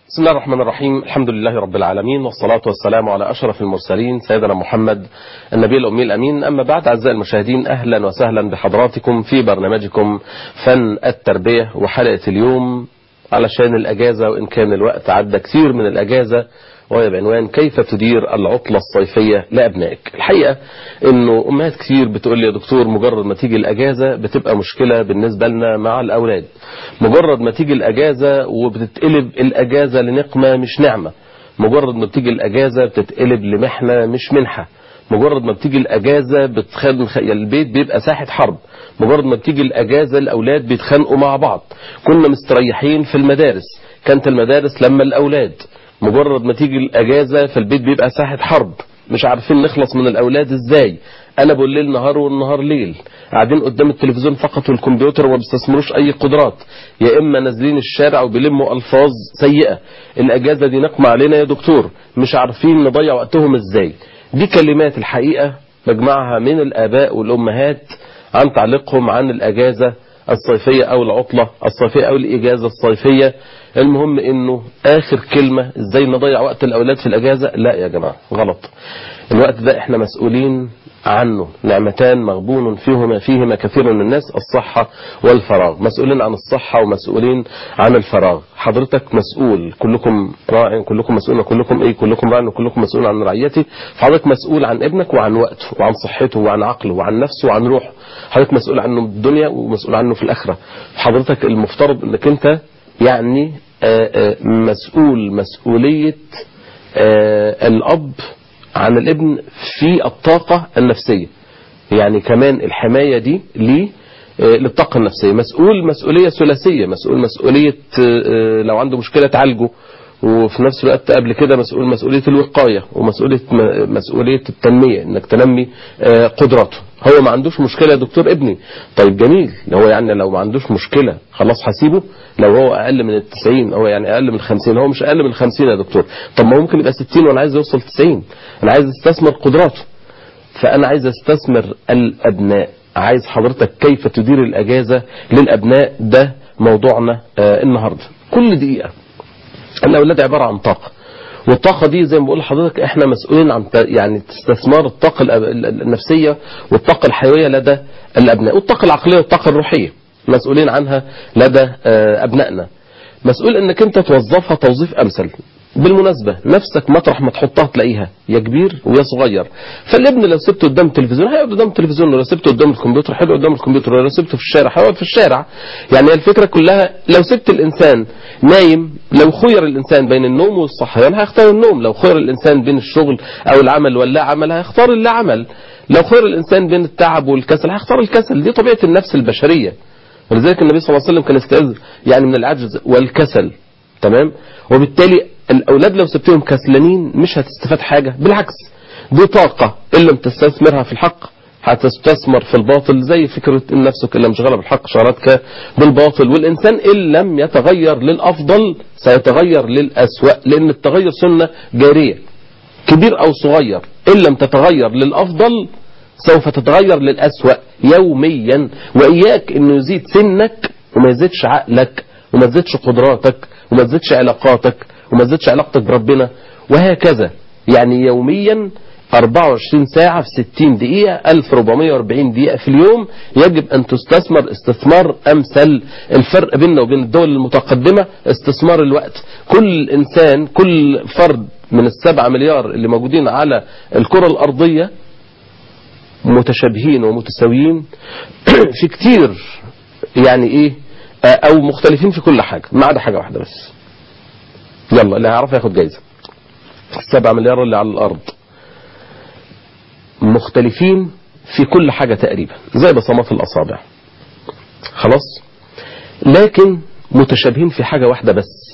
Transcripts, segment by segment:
بسم الله الرحمن الرحيم الحمد لله رب العالمين والصلاة والسلام على أشرف المرسلين سيدنا محمد النبي الأمي الأمين أما بعد أعزائي المشاهدين أهلا وسهلا بحضراتكم في برنامجكم فن التربية وحلقة اليوم علشان الأجازة وإن كان الوقت عدى كثير من الأجازة وهي بعنوان كيف تدير العطلة الصيفية لأبنائك الحقيقة أنه أمهات كثير بتقول لي يا دكتور مجرد ما تيجي الأجازة بتبقى مشكلة بالنسبة لنا مع الأولاد مجرد ما تيجي الأجازة وبتتقلب الأجازة لنقمة مش نعمة مجرد ما بتيجي الأجازة بتتقلب لمحنة مش منحة مجرد ما بتيجي الأجازة بتخل... البيت بيبقى ساحة حرب مجرد ما بتيجي الأجازة الأولاد بيتخانقوا مع بعض كنا مستريحين في المدارس كانت المدارس لما الأولاد مجرد ما تيجي الأجازة فالبيت بيبقى ساحة حرب مش عارفين نخلص من الأولاد إزاي أنا بقول ليل نهار والنهار ليل قاعدين قدام التلفزيون فقط والكمبيوتر وما بيستثمروش أي قدرات يا إما نازلين الشارع وبيلموا ألفاظ سيئة الأجازة دي نقمة علينا يا دكتور مش عارفين نضيع وقتهم إزاي دي كلمات الحقيقة بجمعها من الآباء والأمهات عن تعليقهم عن الأجازة الصيفية أو العطلة الصيفية أو الإجازة الصيفية المهم انه اخر كلمة ازاي نضيع وقت الاولاد في الاجازة لا يا جماعة غلط الوقت ده احنا مسؤولين عنه نعمتان مغبون فيهما فيهما كثير من الناس الصحة والفراغ مسؤولين عن الصحة ومسؤولين عن الفراغ حضرتك مسؤول كلكم راع كلكم مسؤول كلكم ايه كلكم راع وكلكم مسؤول عن رعيتي حضرتك مسؤول عن ابنك وعن وقته وعن صحته وعن عقله وعن نفسه وعن روحه حضرتك مسؤول عنه في الدنيا ومسؤول عنه في الاخرة حضرتك المفترض انك انت يعني مسؤول مسؤولية الأب عن الابن في الطاقة النفسية يعني كمان الحماية دي ليه للطاقة النفسية مسؤول مسؤولية ثلاثية مسؤول مسؤولية لو عنده مشكلة تعالجه وفي نفس الوقت قبل كده مسؤول مسؤولية الوقاية ومسؤولية مسؤولية التنمية انك تنمي قدراته هو ما عندوش مشكلة يا دكتور ابني طيب جميل هو يعني لو ما عندوش مشكلة خلاص هسيبه لو هو اقل من التسعين هو يعني اقل من الخمسين هو مش اقل من الخمسين يا دكتور طب ما هو ممكن يبقى ستين وانا عايز يوصل تسعين انا عايز استثمر قدراته فانا عايز استثمر الابناء عايز حضرتك كيف تدير الاجازة للابناء ده موضوعنا آه النهاردة كل دقيقة الاولاد عبارة عن طاقة والطاقة دي زي ما بقول لحضرتك احنا مسؤولين عن يعني استثمار الطاقة النفسية والطاقة الحيوية لدى الابناء والطاقة العقلية والطاقة الروحية مسؤولين عنها لدى ابنائنا مسؤول انك انت توظفها توظيف امثل بالمناسبة نفسك مطرح ما تحطها تلاقيها يا كبير ويا صغير فالابن لو سبته قدام التلفزيون هيقعد قدام التلفزيون ولو سبته قدام الكمبيوتر هيقعد قدام الكمبيوتر ولو سبته في الشارع هيقعد في الشارع يعني الفكرة كلها لو سبت الانسان نايم لو خير الانسان بين النوم والصحيان هيختار النوم لو خير الانسان بين الشغل او العمل واللا عمل هيختار اللا عمل لو خير الانسان بين التعب والكسل هيختار الكسل دي طبيعة النفس البشرية ولذلك النبي صلى الله عليه وسلم كان يستعذ يعني من العجز والكسل تمام وبالتالي الأولاد لو سبتهم كسلانين مش هتستفاد حاجة بالعكس دي طاقة إن لم تستثمرها في الحق هتستثمر في الباطل زي فكرة إن نفسك إلا مشغلة بالحق شغلتك بالباطل والإنسان إن لم يتغير للأفضل سيتغير للأسوأ لأن التغير سنة جارية كبير أو صغير إن لم تتغير للأفضل سوف تتغير للأسوأ يوميا وإياك أنه يزيد سنك وما يزيدش عقلك وما يزيدش قدراتك وما يزيدش علاقاتك وما تزيدش علاقتك بربنا وهكذا يعني يوميا 24 ساعة في 60 دقيقة 1440 دقيقة في اليوم يجب أن تستثمر استثمار أمثل الفرق بيننا وبين الدول المتقدمة استثمار الوقت كل إنسان كل فرد من السبعة مليار اللي موجودين على الكرة الأرضية متشابهين ومتساويين في كتير يعني إيه أو مختلفين في كل حاجة ما عدا حاجة واحدة بس يلا اللي هيعرف ياخد جايزة السبع مليار اللي على الأرض مختلفين في كل حاجة تقريبا زي بصمات الأصابع خلاص لكن متشابهين في حاجة واحدة بس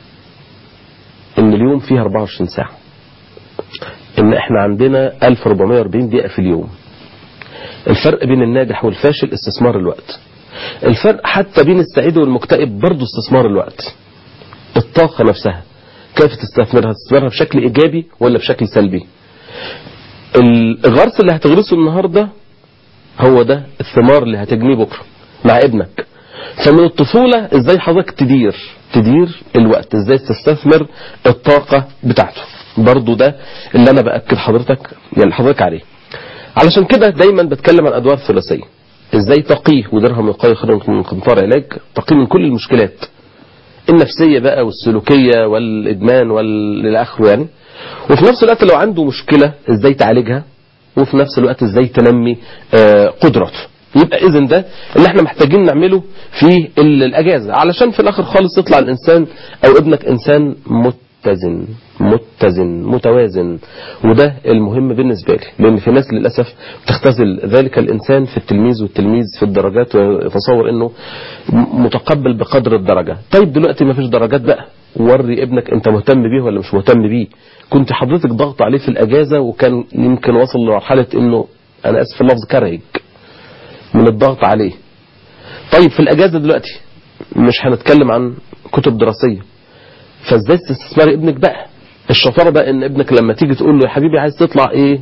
ان اليوم فيه 24 ساعة ان احنا عندنا 1440 دقيقة في اليوم الفرق بين الناجح والفاشل استثمار الوقت الفرق حتى بين السعيد والمكتئب برضه استثمار الوقت الطاقة نفسها كيف تستثمرها تستثمرها بشكل إيجابي ولا بشكل سلبي الغرس اللي هتغرسه النهاردة هو ده الثمار اللي هتجنيه بكرة مع ابنك فمن الطفولة ازاي حضرتك تدير تدير الوقت ازاي تستثمر الطاقة بتاعته برضو ده اللي انا باكد حضرتك يعني حضرتك عليه علشان كده دايما بتكلم عن ادوار ثلاثيه ازاي تقيه ودرهم وقايه خير من قنطار علاج تقيه من كل المشكلات النفسيه بقى والسلوكيه والادمان والى اخره يعني وفي نفس الوقت لو عنده مشكله ازاي تعالجها وفي نفس الوقت ازاي تنمي آه، قدراته يبقى اذا ده اللي احنا محتاجين نعمله في ال- الاجازه علشان في الاخر خالص يطلع الانسان او ابنك انسان متزن متزن متوازن وده المهم بالنسبه لي لان في ناس للاسف بتختزل ذلك الانسان في التلميذ والتلميذ في الدرجات ويتصور انه م- متقبل بقدر الدرجه طيب دلوقتي ما فيش درجات بقى وري ابنك انت مهتم بيه ولا مش مهتم بيه كنت حضرتك ضغط عليه في الاجازه وكان يمكن وصل لمرحله انه انا اسف في اللفظ كرهك من الضغط عليه طيب في الاجازه دلوقتي مش هنتكلم عن كتب دراسيه فازاي تستثمري ابنك بقى الشطاره بقى ان ابنك لما تيجي تقول له يا حبيبي عايز تطلع ايه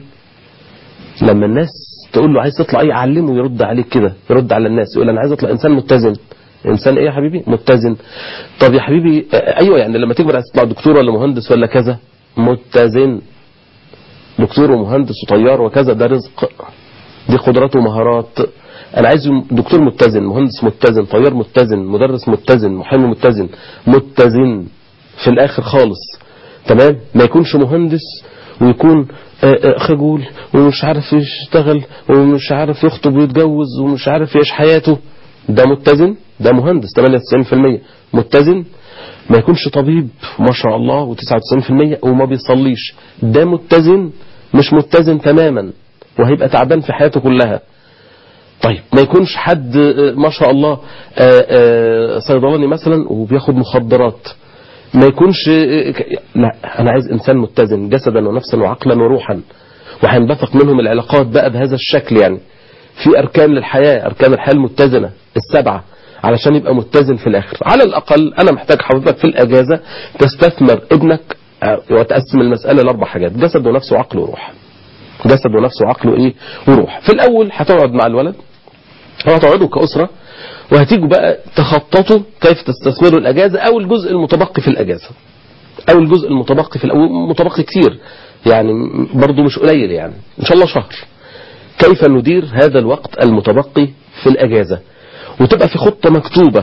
لما الناس تقول له عايز تطلع ايه علمه يرد عليك كده يرد على الناس يقول انا عايز اطلع انسان متزن انسان ايه يا حبيبي متزن طب يا حبيبي آه، ايوه يعني لما تكبر عايز تطلع دكتور ولا مهندس ولا كذا متزن دكتور ومهندس وطيار وكذا ده رزق دي قدرات ومهارات انا عايز دكتور متزن مهندس متزن طيار متزن مدرس متزن محامي متزن متزن في الاخر خالص تمام ما يكونش مهندس ويكون آه، آه، خجول ومش عارف يشتغل ومش عارف يخطب ويتجوز ومش عارف يعيش حياته ده متزن ده مهندس 98% متزن ما يكونش طبيب ما شاء الله و99% وما بيصليش ده متزن مش متزن تماما وهيبقى تعبان في حياته كلها طيب ما يكونش حد آه، ما شاء الله آه، آه، صيدلاني مثلا وبياخد مخدرات ما يكونش آه، ك- لا انا عايز انسان متزن جسدا ونفسا وعقلا وروحا وهينبثق منهم العلاقات بقى بهذا الشكل يعني في اركان للحياه اركان الحياه المتزنه السبعه علشان يبقى متزن في الاخر على الاقل انا محتاج حضرتك في الاجازه تستثمر ابنك آه، وتقسم المساله لاربع حاجات جسد ونفس وعقل وروح جسد ونفس وعقل وايه وروح في الاول هتقعد مع الولد وهتقعدوا كأسرة وهتيجوا بقى تخططوا كيف تستثمروا الأجازة أو الجزء المتبقي في الأجازة أو الجزء المتبقي في الأول متبقي كتير يعني برضو مش قليل يعني إن شاء الله شهر كيف ندير هذا الوقت المتبقي في الأجازة وتبقى في خطة مكتوبة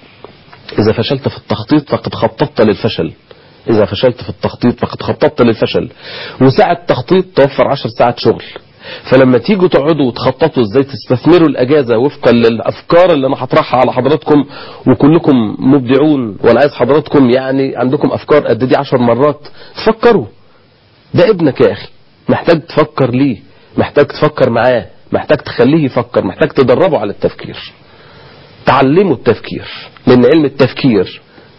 إذا فشلت في التخطيط فقد خططت للفشل إذا فشلت في التخطيط فقد خططت للفشل وساعة تخطيط توفر عشر ساعات شغل فلما تيجوا تقعدوا وتخططوا ازاي تستثمروا الاجازه وفقا للافكار اللي انا هطرحها على حضراتكم وكلكم مبدعون وانا عايز حضراتكم يعني عندكم افكار قد دي عشر مرات تفكروا ده ابنك يا اخي محتاج تفكر ليه محتاج تفكر معاه محتاج تخليه يفكر محتاج تدربه على التفكير تعلمه التفكير لان علم التفكير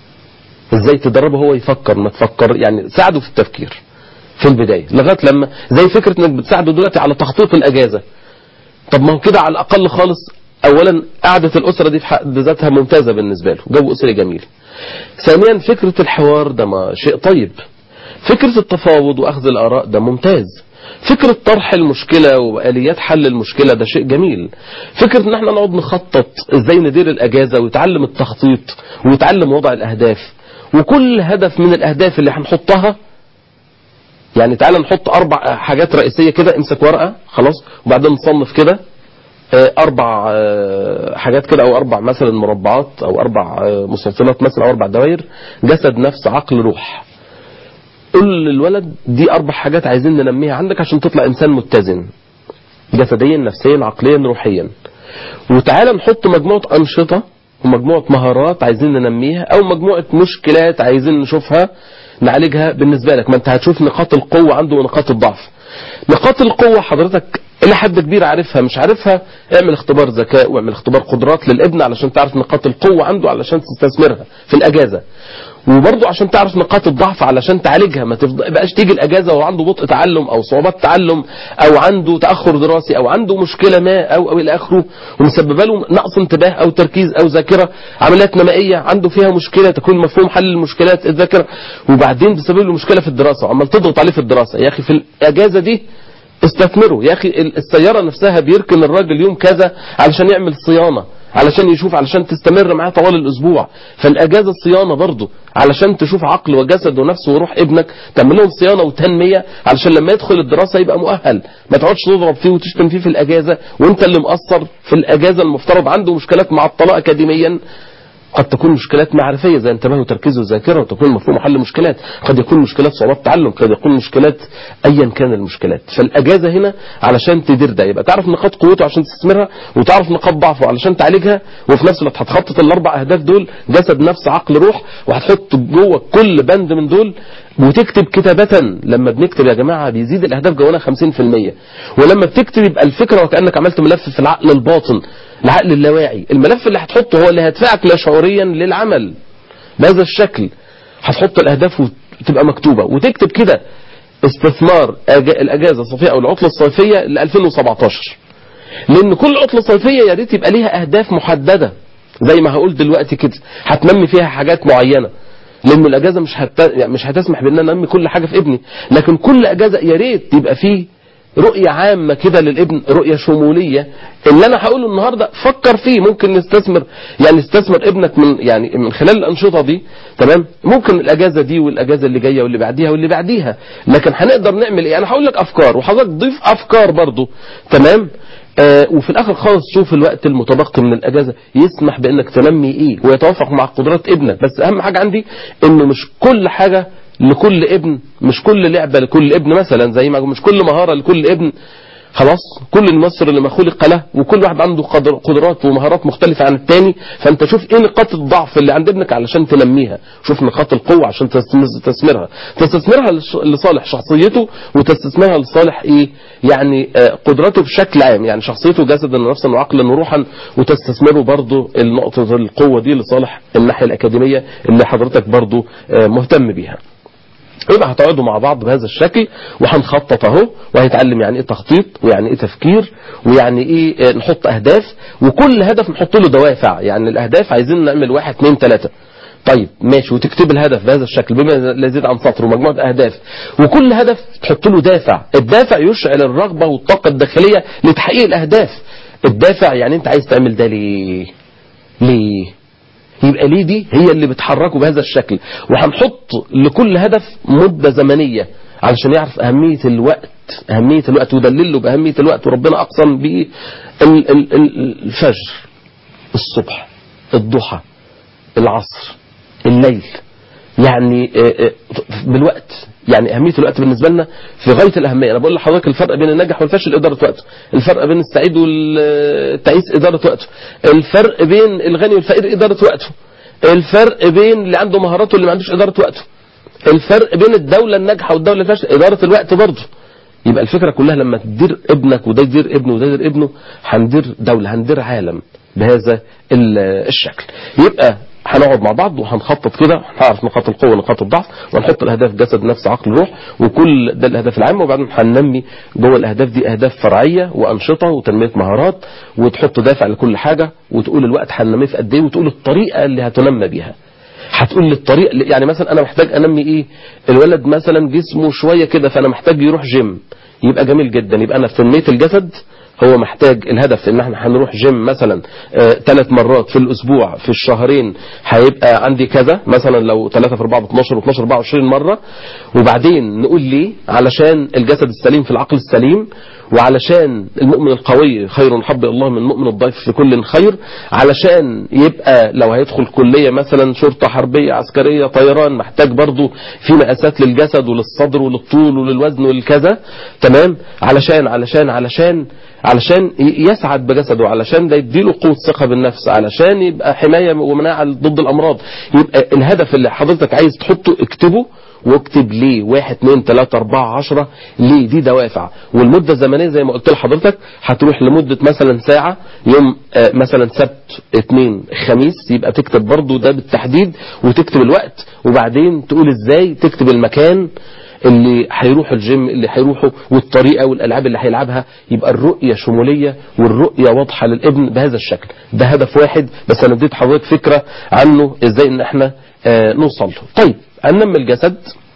ازاي تدربه هو يفكر ما تفكر يعني ساعده في التفكير في البداية لغاية لما زي فكرة انك بتساعده دلوقتي على تخطيط الاجازة طب ما هو كده على الاقل خالص اولا قعدة الاسرة دي في حد ذاتها ممتازة بالنسبة له جو اسري جميل ثانيا فكرة الحوار ده ما شيء طيب فكرة التفاوض واخذ الاراء ده ممتاز فكرة طرح المشكلة وآليات حل المشكلة ده شيء جميل فكرة ان احنا نقعد نخطط ازاي ندير الاجازة ويتعلم التخطيط ويتعلم وضع الاهداف وكل هدف من الاهداف اللي هنحطها يعني تعالى نحط اربع حاجات رئيسيه كده امسك ورقه خلاص وبعدين نصنف كده آه، اربع آه، حاجات كده او اربع مثلا مربعات او اربع آه، مسلسلات مثلا او اربع دوائر جسد نفس عقل روح قول للولد دي اربع حاجات عايزين ننميها عندك عشان تطلع انسان متزن جسديا نفسيا عقليا روحيا وتعالى نحط مجموعه انشطه ومجموعه مهارات عايزين ننميها او مجموعه مشكلات عايزين نشوفها نعالجها بالنسبه لك ما انت هتشوف نقاط القوه عنده ونقاط الضعف نقاط القوه حضرتك الى حد كبير عارفها مش عارفها اعمل اختبار ذكاء واعمل اختبار قدرات للابن علشان تعرف نقاط القوه عنده علشان تستثمرها في الاجازه وبرضه عشان تعرف نقاط الضعف علشان تعالجها ما تبقاش تيجي الاجازه وهو عنده بطء تعلم او صعوبات تعلم او عنده تاخر دراسي او عنده مشكله ما او او الى اخره ومسببه له نقص انتباه او تركيز او ذاكره عمليات نمائيه عنده فيها مشكله تكون مفهوم حل المشكلات الذاكره وبعدين تسبب له مشكله في الدراسه وعمال تضغط عليه في الدراسه يا اخي في الاجازه دي استثمروا يا اخي السياره نفسها بيركن الراجل يوم كذا علشان يعمل صيانه علشان يشوف علشان تستمر معاه طوال الاسبوع فالاجازه صيانه برضه علشان تشوف عقل وجسد ونفس وروح ابنك تعمل لهم صيانه وتنميه علشان لما يدخل الدراسه يبقى مؤهل ما تقعدش تضرب فيه وتشتم فيه في الاجازه وانت اللي مقصر في الاجازه المفترض عنده مشكلات مع الطلاق اكاديميا قد تكون مشكلات معرفيه زي انتباه وتركيز وذاكره وتكون مفهوم حل مشكلات قد يكون مشكلات صعوبات تعلم قد يكون مشكلات ايا كان المشكلات فالاجازه هنا علشان تدير ده يبقى تعرف نقاط قوته عشان تستثمرها وتعرف نقاط ضعفه علشان تعالجها وفي نفس الوقت هتخطط الاربع اهداف دول جسد نفس عقل روح وهتحط جوه كل بند من دول وتكتب كتابة لما بنكتب يا جماعة بيزيد الأهداف جوانا 50% ولما بتكتب يبقى الفكرة وكأنك عملت ملف في العقل الباطن العقل اللاواعي الملف اللي هتحطه هو اللي هيدفعك لا شعوريا للعمل بهذا الشكل هتحط الأهداف وتبقى مكتوبة وتكتب كده استثمار أج- الأجازة الصيفية أو العطلة الصيفية ل 2017 لأن كل عطلة صيفية يا ريت يبقى ليها أهداف محددة زي ما هقول دلوقتي كده هتنمي فيها حاجات معينة لأن الأجازة مش هت... يعني مش هتسمح بأن أنا أنمي كل حاجة في ابني لكن كل أجازة يا ريت يبقى فيه رؤية عامة كده للابن رؤية شمولية اللي أنا هقوله النهاردة فكر فيه ممكن نستثمر يعني نستثمر ابنك من يعني من خلال الأنشطة دي تمام ممكن الأجازة دي والأجازة اللي جاية واللي بعديها واللي بعديها لكن هنقدر نعمل إيه أنا هقول لك أفكار وحضرتك ضيف أفكار برضو تمام آه وفي الاخر خالص شوف الوقت المتبقي من الاجازه يسمح بانك تنمي ايه ويتوافق مع قدرات ابنك بس اهم حاجه عندي انه مش كل حاجه لكل ابن مش كل لعبه لكل ابن مثلا زي ما مش كل مهاره لكل ابن خلاص كل المصر اللي ما خلق له وكل واحد عنده قدر قدرات ومهارات مختلفة عن التاني فانت شوف ايه نقاط الضعف اللي عند ابنك علشان تنميها شوف نقاط القوة عشان تستمز- تستثمرها تستثمرها لش- لصالح شخصيته وتستثمرها لصالح ايه يعني آه، قدراته بشكل عام يعني شخصيته جسدا ونفسا وعقلا وروحا وتستثمره برضه النقطة القوة دي لصالح الناحية الأكاديمية اللي حضرتك برضه آه، مهتم بيها يبقى هتقعدوا مع بعض بهذا الشكل وهنخطط اهو وهيتعلم يعني ايه تخطيط ويعني ايه تفكير ويعني ايه آه، نحط اهداف وكل هدف نحط له دوافع يعني الاهداف عايزين نعمل واحد اثنين ثلاثة طيب ماشي وتكتب الهدف بهذا الشكل بما لا يزيد عن سطر ومجموعة اهداف وكل هدف تحط له دافع الدافع يشعل الرغبة والطاقة الداخلية لتحقيق الاهداف الدافع يعني انت عايز تعمل ده ليه ليه يبقى ليه دي هي اللي بتحركه بهذا الشكل وهنحط لكل هدف مدة زمنية علشان يعرف أهمية الوقت أهمية الوقت ودلله بأهمية الوقت وربنا أقسم به ال- ال- ال- الفجر الصبح الضحى العصر الليل يعني آه، آه، بالوقت يعني أهمية الوقت بالنسبة لنا في غاية الأهمية أنا بقول لحضرتك الفرق بين النجح والفشل إدارة وقته الفرق بين السعيد والتعيس إدارة وقته الفرق بين الغني والفقير إدارة وقته الفرق بين اللي عنده مهارات واللي ما عندوش إدارة وقته الفرق بين الدولة الناجحة والدولة الفاشلة إدارة الوقت برضه يبقى الفكرة كلها لما تدير ابنك وده يدير ابنه وده يدير ابنه هندير دولة هندير عالم بهذا ال- الشكل يبقى هنقعد مع بعض وهنخطط كده هنعرف نقاط القوة ونقاط الضعف وهنحط الأهداف جسد نفس عقل روح وكل ده الأهداف العامة وبعدين هننمي جوه الأهداف دي أهداف فرعية وأنشطة وتنمية مهارات وتحط دافع لكل حاجة وتقول الوقت هننميه في قد إيه وتقول الطريقة اللي هتنمى بيها هتقول لي الطريق يعني مثلا انا محتاج انمي ايه الولد مثلا جسمه شويه كده فانا محتاج يروح جيم يبقى جميل جدا يبقى انا في تنميه الجسد هو محتاج الهدف ان احنا هنروح جيم مثلا ثلاث مرات في الاسبوع في الشهرين هيبقى عندي كذا مثلا لو 3 في 4 ب 12 و12 24 مره وبعدين نقول ليه علشان الجسد السليم في العقل السليم وعلشان المؤمن القوي خير حب الله من المؤمن الضعيف في كل خير علشان يبقى لو هيدخل كلية مثلا شرطة حربية عسكرية طيران محتاج برضو في مقاسات للجسد وللصدر وللطول وللوزن والكذا تمام علشان علشان علشان علشان يسعد بجسده علشان ده يديله قوة ثقة بالنفس علشان يبقى حماية ومناعة ضد الأمراض يبقى الهدف اللي حضرتك عايز تحطه اكتبه واكتب ليه واحد اتنين تلاتة اربعة عشرة ليه دي دوافع والمدة الزمنية زي ما قلت لحضرتك هتروح لمدة مثلا ساعة يوم آه مثلا سبت اتنين خميس يبقى تكتب برضو ده بالتحديد وتكتب الوقت وبعدين تقول ازاي تكتب المكان اللي هيروحوا الجيم اللي هيروحوا والطريقة والألعاب اللي هيلعبها يبقى الرؤية شمولية والرؤية واضحة للابن بهذا الشكل ده هدف واحد بس أنا اديت حضرتك فكرة عنه ازاي ان احنا آه نوصل له طيب هننمي الجسد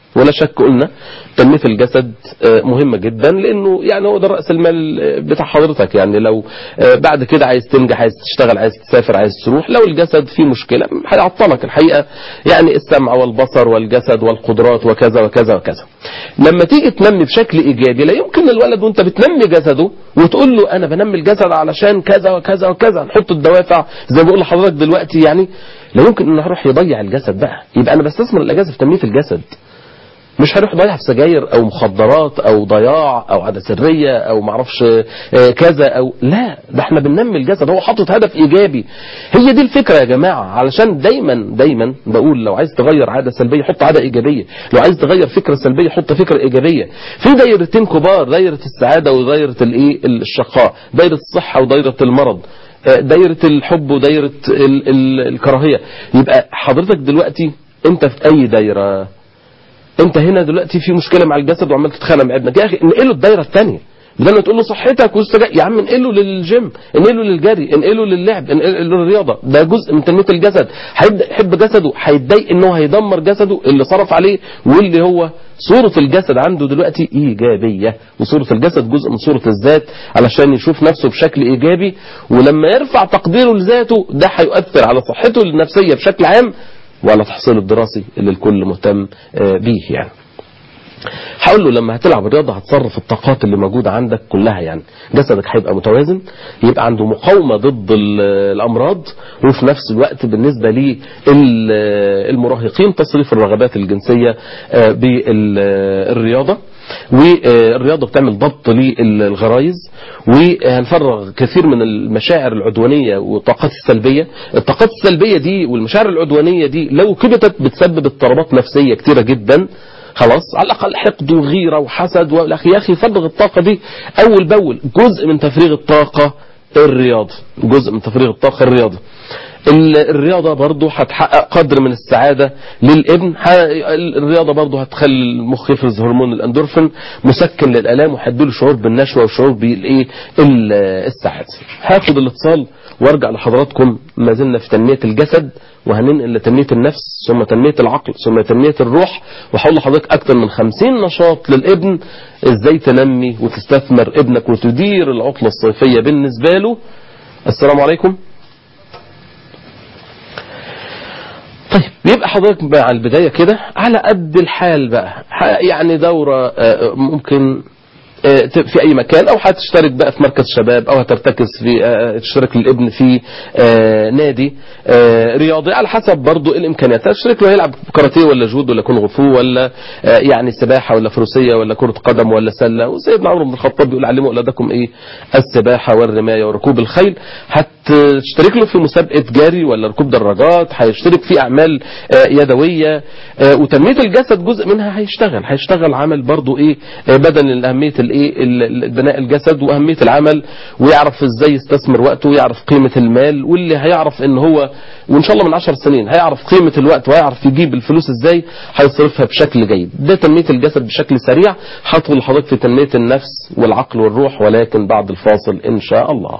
ولا شك قلنا تنمية الجسد مهمة جدا لانه يعني هو ده رأس المال بتاع حضرتك يعني لو بعد كده عايز تنجح عايز تشتغل عايز تسافر عايز تروح لو الجسد فيه مشكلة هيعطلك الحقيقة يعني السمع والبصر والجسد والقدرات وكذا وكذا وكذا لما تيجي تنمي بشكل ايجابي لا يمكن الولد وانت بتنمي جسده وتقول له انا بنمي الجسد علشان كذا وكذا وكذا نحط الدوافع زي ما بقول لحضرتك دلوقتي يعني لا يمكن انه هروح يضيع الجسد بقى يبقى انا بستثمر الاجازه في تنميه الجسد مش هروح ضيع في سجاير او مخدرات او ضياع او عاده سريه او معرفش كذا او لا ده احنا بننمي الجسد هو حاطط هدف ايجابي هي دي الفكره يا جماعه علشان دايما دايما بقول لو عايز تغير عاده سلبيه حط عاده ايجابيه لو عايز تغير فكره سلبيه حط فكره ايجابيه في دايرتين كبار دايره السعاده ودايره الايه الشقاء دايره الصحه ودايره المرض دايره الحب ودايره ال ال الكراهيه يبقى حضرتك دلوقتي انت في اي دايره انت هنا دلوقتي في مشكله مع الجسد وعمال تتخانق مع ابنك يا اخي انقله الدايره الثانيه بدل ما تقول له صحتك والسجاير يا عم انقله للجيم انقله للجري انقله للعب انقله للرياضه ده جزء من تنميه الجسد هيبدا يحب جسده هيتضايق ان هو هيدمر جسده اللي صرف عليه واللي هو صورة الجسد عنده دلوقتي إيجابية وصورة الجسد جزء من صورة الذات علشان يشوف نفسه بشكل إيجابي ولما يرفع تقديره لذاته ده هيؤثر على صحته النفسية بشكل عام وعلى تحصيله الدراسي اللي الكل مهتم بيه يعني هقول له لما هتلعب الرياضه هتصرف الطاقات اللي موجوده عندك كلها يعني جسدك هيبقى متوازن يبقى عنده مقاومه ضد الامراض وفي نفس الوقت بالنسبه للمراهقين تصريف الرغبات الجنسيه بالرياضه والرياضة بتعمل ضبط للغرايز وهنفرغ كثير من المشاعر العدوانية والطاقات السلبية الطاقات السلبية دي والمشاعر العدوانية دي لو كبتت بتسبب اضطرابات نفسية كتيرة جدا خلاص على الأقل حقد وغيرة وحسد يا أخي فرغ الطاقة دي أول بأول جزء من تفريغ الطاقة الرياضة جزء من تفريغ الطاقة الرياضة الرياضة برضو هتحقق قدر من السعادة للابن الرياضة برضو هتخلي المخ يفرز هرمون الاندورفين مسكن للالام وهتديله شعور بالنشوة وشعور بالايه السعادة هاخد الاتصال وارجع لحضراتكم ما زلنا في تنمية الجسد وهننقل لتنمية النفس ثم تنمية العقل ثم تنمية الروح وهقول لحضرتك اكتر من خمسين نشاط للابن ازاي تنمي وتستثمر ابنك وتدير العطلة الصيفية بالنسبة له السلام عليكم طيب يبقى حضرتك مع البداية كده على قد الحال بقى يعني دورة ممكن في اي مكان او هتشترك بقى في مركز شباب او هترتكز في تشترك للابن في نادي رياضي على حسب برضه الامكانيات تشترك له يلعب كاراتيه ولا جود ولا كونغ فو ولا يعني سباحه ولا فروسيه ولا كره قدم ولا سله وسيدنا عمر بن الخطاب بيقول علموا اولادكم ايه السباحه والرمايه وركوب الخيل هتشترك له في مسابقه جري ولا ركوب دراجات هيشترك في اعمال يدويه وتنميه الجسد جزء منها هيشتغل هيشتغل عمل برضه ايه بدل اهميه الايه بناء الجسد واهميه العمل ويعرف ازاي يستثمر وقته ويعرف قيمه المال واللي هيعرف ان هو وان شاء الله من 10 سنين هيعرف قيمه الوقت وهيعرف يجيب الفلوس ازاي هيصرفها بشكل جيد ده تنميه الجسد بشكل سريع هدخل لحضرتك في تنميه النفس والعقل والروح ولكن بعد الفاصل ان شاء الله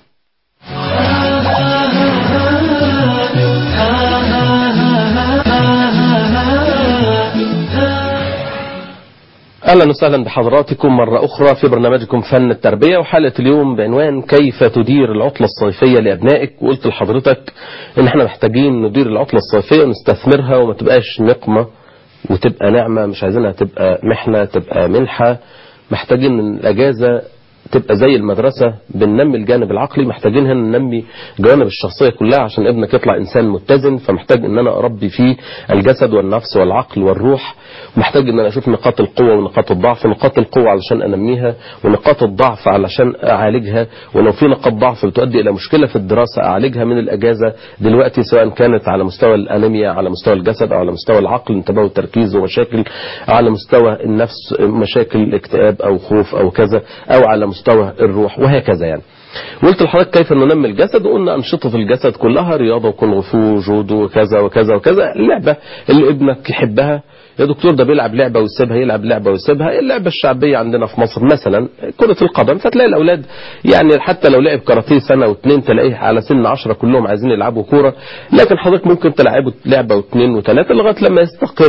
اهلا وسهلا بحضراتكم مرة اخرى في برنامجكم فن التربية وحلقة اليوم بعنوان كيف تدير العطلة الصيفية لابنائك وقلت لحضرتك ان احنا محتاجين ندير العطلة الصيفية ونستثمرها وما تبقاش نقمة وتبقى نعمة مش عايزينها تبقى محنة تبقى منحة محتاجين ان الاجازة تبقى زي المدرسة بننمي الجانب العقلي محتاجين هنا ننمي جوانب الشخصية كلها عشان ابنك يطلع إنسان متزن فمحتاج إن أنا أربي فيه الجسد والنفس والعقل والروح محتاج إن أنا أشوف نقاط القوة ونقاط الضعف نقاط القوة علشان أنميها ونقاط الضعف علشان أعالجها ولو في نقاط ضعف بتؤدي إلى مشكلة في الدراسة أعالجها من الأجازة دلوقتي سواء كانت على مستوى الأنيميا على مستوى الجسد أو على مستوى العقل انتباه والتركيز ومشاكل على مستوى النفس مشاكل اكتئاب أو خوف أو كذا أو على مستوى الروح وهكذا يعني قلت لحضرتك كيف ننمي الجسد وقلنا أنشطة الجسد كلها رياضة وكونغ فو جودو وكذا وكذا وكذا اللعبة اللي ابنك يحبها يا دكتور ده بيلعب لعبة ويسيبها يلعب لعبة ويسيبها اللعبة الشعبية عندنا في مصر مثلا كرة القدم فتلاقي الأولاد يعني حتى لو لعب كاراتيه سنة واثنين تلاقيه على سن عشرة كلهم عايزين يلعبوا كورة لكن حضرتك ممكن تلعبه لعبة واثنين وثلاثة لغاية لما يستقر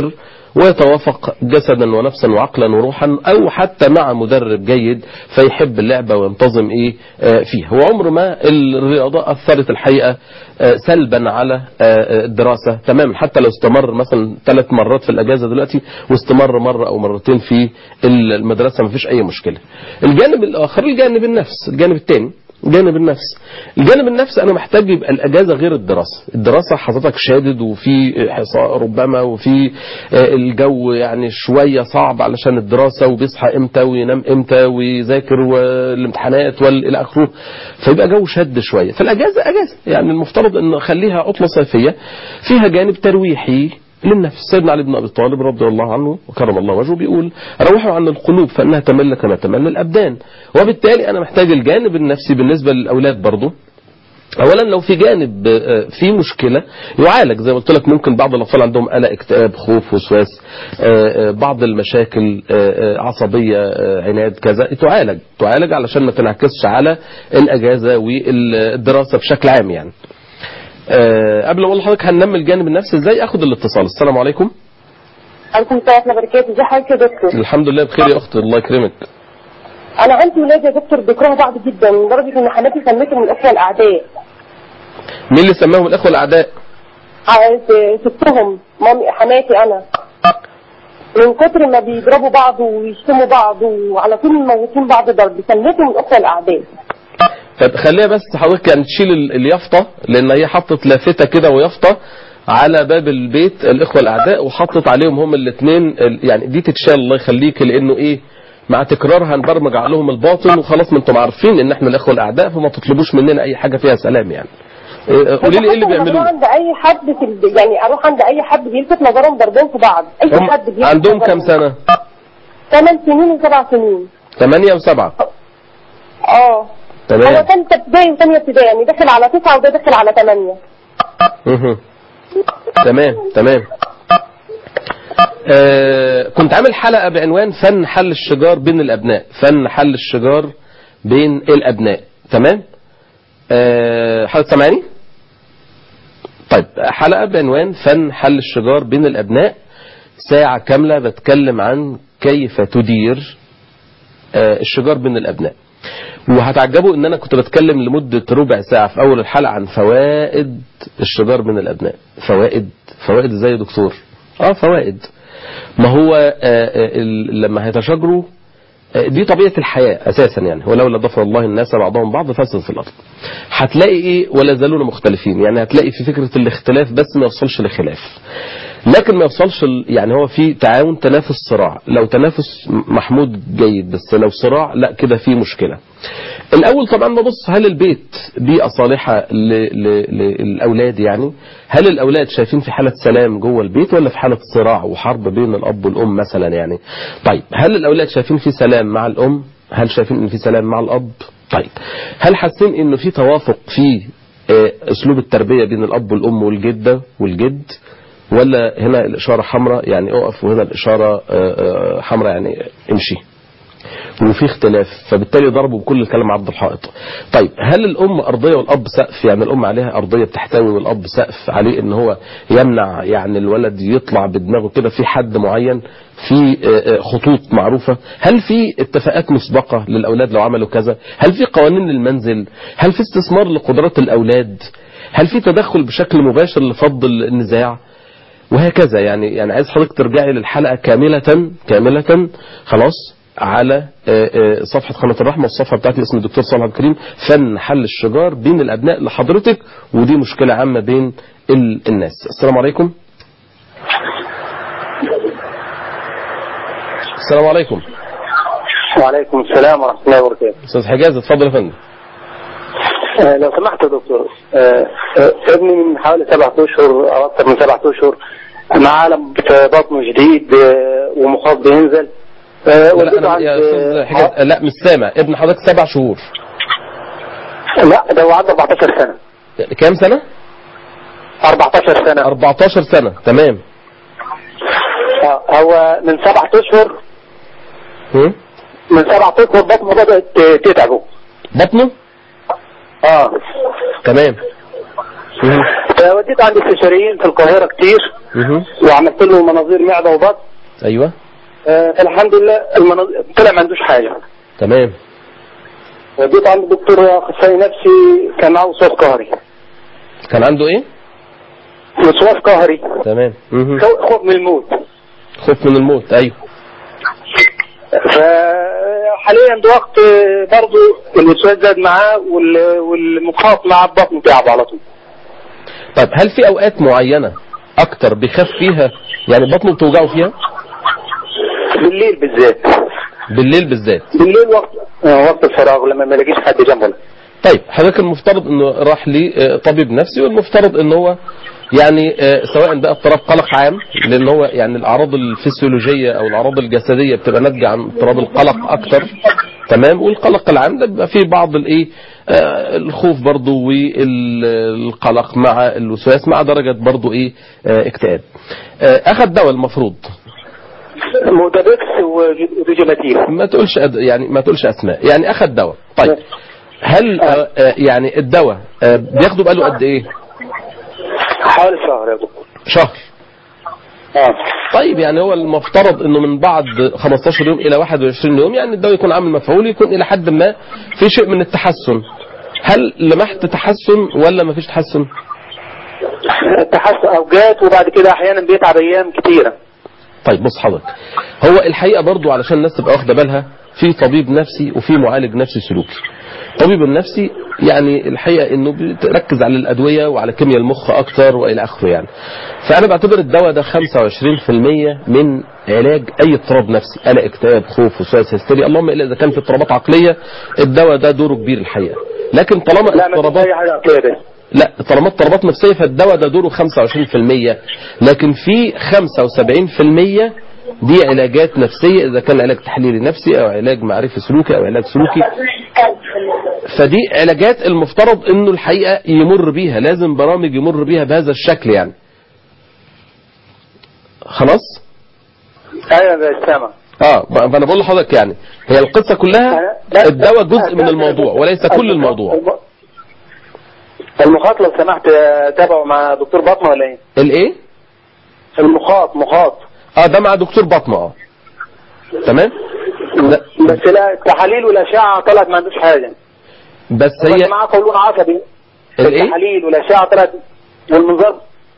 ويتوافق جسدا ونفسا وعقلا وروحا او حتى مع مدرب جيد فيحب اللعبة وينتظم ايه آه، فيها وعمر ما الرياضة اثرت الحقيقة آه، سلبا على آه، الدراسة تماما حتى لو استمر مثلا ثلاث مرات في الاجازة دلوقتي واستمر مرة او مرتين في المدرسة ما فيش اي مشكلة الجانب الاخر الجانب النفس الجانب الثاني جانب النفس الجانب النفس انا محتاج يبقى الاجازه غير الدراسه الدراسه حضرتك شادد وفي حصار ربما وفي آه، الجو يعني شويه صعب علشان الدراسه وبيصحى امتى وينام امتى ويذاكر والامتحانات والى اخره فيبقى جو شد شويه فالاجازه اجازه يعني المفترض ان نخليها عطله صيفيه فيها جانب ترويحي للنفس سيدنا علي بن ابي طالب رضي الله عنه وكرم الله وجهه بيقول روحوا عن القلوب فانها تمل كما تمل الابدان وبالتالي انا محتاج الجانب النفسي بالنسبه للاولاد برضه اولا لو في جانب آه، في مشكله يعالج زي ما قلت لك ممكن بعض الاطفال عندهم قلق اكتئاب خوف وسواس آه، آه، بعض المشاكل آه، آه، عصبيه آه، عناد كذا تعالج تعالج علشان ما تنعكسش على الاجازه والدراسه بشكل عام يعني آه، قبل ما اقول لحضرتك هننمي الجانب النفسي ازاي اخد الاتصال السلام عليكم عليكم السلام ورحمة الله وبركاته ازي حضرتك يا دكتور الحمد لله بخير يا اختي الله يكرمك انا عندي ولاد يا دكتور بيكرهوا بعض جدا لدرجة ان حماتي سميتهم الاخوة الاعداء مين اللي سماهم الاخوه الاعداء عايز ستهم مامي حماتي انا من كتر ما بيضربوا بعض ويشتموا بعض وعلى طول موتين بعض ضرب سميتهم الاخوة الاعداء طب خليها بس حضرتك يعني تشيل ال- اليافطه لان هي حطت لافته كده ويافطه على باب البيت الاخوه الاعداء وحطت عليهم هم الاثنين يعني دي تتشال الله يخليك لانه ايه مع تكرارها نبرمج عليهم الباطل وخلاص ما انتم عارفين ان احنا الاخوه الاعداء فما تطلبوش مننا اي حاجه فيها سلام يعني إيه، قولي لي ايه اللي حتى لما بيعملوه اروح عند اي حد في ال... يعني اروح عند اي حد بيلفت نظرهم ضربهم في بعض اي هم حد بيلفت عندهم كام نظرهم. سنه ثمان سنين وسبع سنين 8 و7 اه هو تمام ثالثة ابتدائي وثانية ابتدائي يعني داخل على تسعة وده داخل على ثمانية مهم. تمام تمام آه كنت عامل حلقة بعنوان فن حل الشجار بين الأبناء فن حل الشجار بين الأبناء تمام آه حضرتك سامعني طيب حلقة بعنوان فن حل الشجار بين الأبناء ساعة كاملة بتكلم عن كيف تدير آه الشجار بين الأبناء وهتعجبوا ان انا كنت بتكلم لمدة ربع ساعة في اول الحلقة عن فوائد الشجار من الابناء فوائد فوائد ازاي يا دكتور اه فوائد ما هو آه آه ال- لما هيتشاجروا آه، دي طبيعة الحياة أساسا يعني ولولا ضفر الله الناس بعضهم بعض فسد في الأرض هتلاقي إيه ولا زالون مختلفين يعني هتلاقي في فكرة الاختلاف بس ما يوصلش لخلاف لكن ما يوصلش ال- يعني هو في تعاون تنافس صراع لو تنافس محمود جيد بس لو صراع لا كده في مشكلة الأول طبعا ببص هل البيت بيئة صالحة ل- ل- للأولاد يعني هل الأولاد شايفين في حالة سلام جوه البيت ولا في حالة صراع وحرب بين الأب والأم مثلا يعني طيب هل الأولاد شايفين في سلام مع الأم هل شايفين ان في سلام مع الأب طيب هل حاسين انه في توافق في آه، اسلوب التربية بين الأب والأم والجدة والجد ولا هنا الإشارة حمراء يعني اقف وهنا الإشارة آه، آه، حمراء يعني امشي وفي اختلاف فبالتالي ضربوا بكل الكلام عرض الحائط طيب هل الأم أرضية والأب سقف يعني الأم عليها أرضية بتحتوي والأب سقف عليه ان هو يمنع يعني الولد يطلع بدماغه كده في حد معين في آه، آه، خطوط معروفة هل في اتفاقات مسبقة للأولاد لو عملوا كذا هل في قوانين للمنزل هل في استثمار لقدرات الأولاد هل في تدخل بشكل مباشر لفض النزاع وهكذا يعني يعني عايز حضرتك ترجعي للحلقة كاملة كاملة خلاص على آه، آه، صفحة قناة الرحمة والصفحة بتاعتي اسم الدكتور صالح عبد الكريم فن حل الشجار بين الأبناء لحضرتك ودي مشكلة عامة بين ال- الناس السلام عليكم السلام عليكم وعليكم السلام ورحمة الله وبركاته أستاذ حجاز اتفضل يا فندم آه، لو سمحت يا دكتور آه، آه، ابني من حوالي سبعة أشهر أو أكثر من سبعة أشهر مع ألم في بطنه شديد آه، ومخاط بينزل آه، لا والدته أنا عند- يا أستاذ حجاز لا مش سامع ابن حضرتك سبع شهور آه، لا ده هو عنده 14 سنة كام سنة 14 سنة 14 سنة تمام آه، هو من سبعة أشهر هم؟ من سبعة أشهر بطنه بدأت تتعبه بطنه اه تمام هم. فوديته وديت عند استشاريين في القاهره كتير مه. وعملت له مناظير معده وبطن ايوه آه، فالحمد لله المناظير طلع ما عندوش حاجه تمام وديت عند دكتور اخصائي نفسي كان معاه وسواس قهري كان عنده ايه وسواس قهري تمام مه. خوف من الموت خوف من الموت ايوه فحاليا دلوقتي برضه الوسواس زاد معاه وال- والمخاط مع البطن تعب على طول طيب هل في اوقات معينة اكتر بيخاف فيها يعني بطنه بتوجعه فيها بالليل بالذات بالليل بالذات بالليل وقت آه، وقت الفراغ لما ما يلاقيش حد جنبه طيب حضرتك المفترض انه راح لطبيب نفسي والمفترض ان هو يعني آه، سواء بقى اضطراب قلق عام لان هو يعني الاعراض الفسيولوجيه او الاعراض الجسديه بتبقى ناتجه عن اضطراب القلق اكتر تمام والقلق العام ده بيبقى فيه بعض الايه آه، الخوف برضو والقلق مع الوسواس مع درجه برضو ايه آه، اكتئاب آه، اخذ دواء المفروض مودابكس وريجيماتيل ما تقولش أد... يعني ما تقولش اسماء يعني اخذ دواء طيب هل آه، آه، يعني الدواء آه، بياخده بقاله قد ايه حوالي شهر يا دكتور شهر اه طيب يعني هو المفترض انه من بعد 15 يوم الى 21 يوم يعني الدواء يكون عامل مفعول يكون الى حد ما في شيء من التحسن هل لمحت تحسن ولا ما فيش تحسن تحسن اوجات وبعد كده احيانا بيتعب ايام كتيره طيب بص حضرتك هو الحقيقه برضو علشان الناس تبقى واخده بالها في طبيب نفسي وفي معالج نفسي سلوكي الطبيب النفسي يعني الحقيقه انه بيركز على الادويه وعلى كيمياء المخ اكتر والى اخره يعني فانا بعتبر الدواء ده 25% من علاج اي اضطراب نفسي قلق اكتئاب خوف وسواس هستيري اللهم الا اذا كان في اضطرابات عقليه الدواء ده دوره كبير الحقيقه لكن طالما لا ما فيش اضطرابات اي حاجه كده لا طالما اضطرابات نفسيه فالدواء ده دوره 25% لكن في 75% دي علاجات نفسيه اذا كان علاج تحليلي نفسي او علاج معرفي سلوكي او علاج سلوكي فدي علاجات المفترض انه الحقيقه يمر بيها لازم برامج يمر بيها بهذا الشكل يعني خلاص ايوه يا سامع اه ب- فانا بقول لحضرتك يعني هي القصه كلها الدواء جزء من الموضوع وليس كل الموضوع الم- المخاط لو سمحت تابعه مع دكتور بطنه ولا ايه؟ الايه المخاط مخاط اه ده مع دكتور بطنه اه تمام لا بس لا التحاليل والاشعه طلعت ما عندوش حاجه بس هي هي معاه قولون عصبي الايه التحاليل والاشعه طلعت والمنظار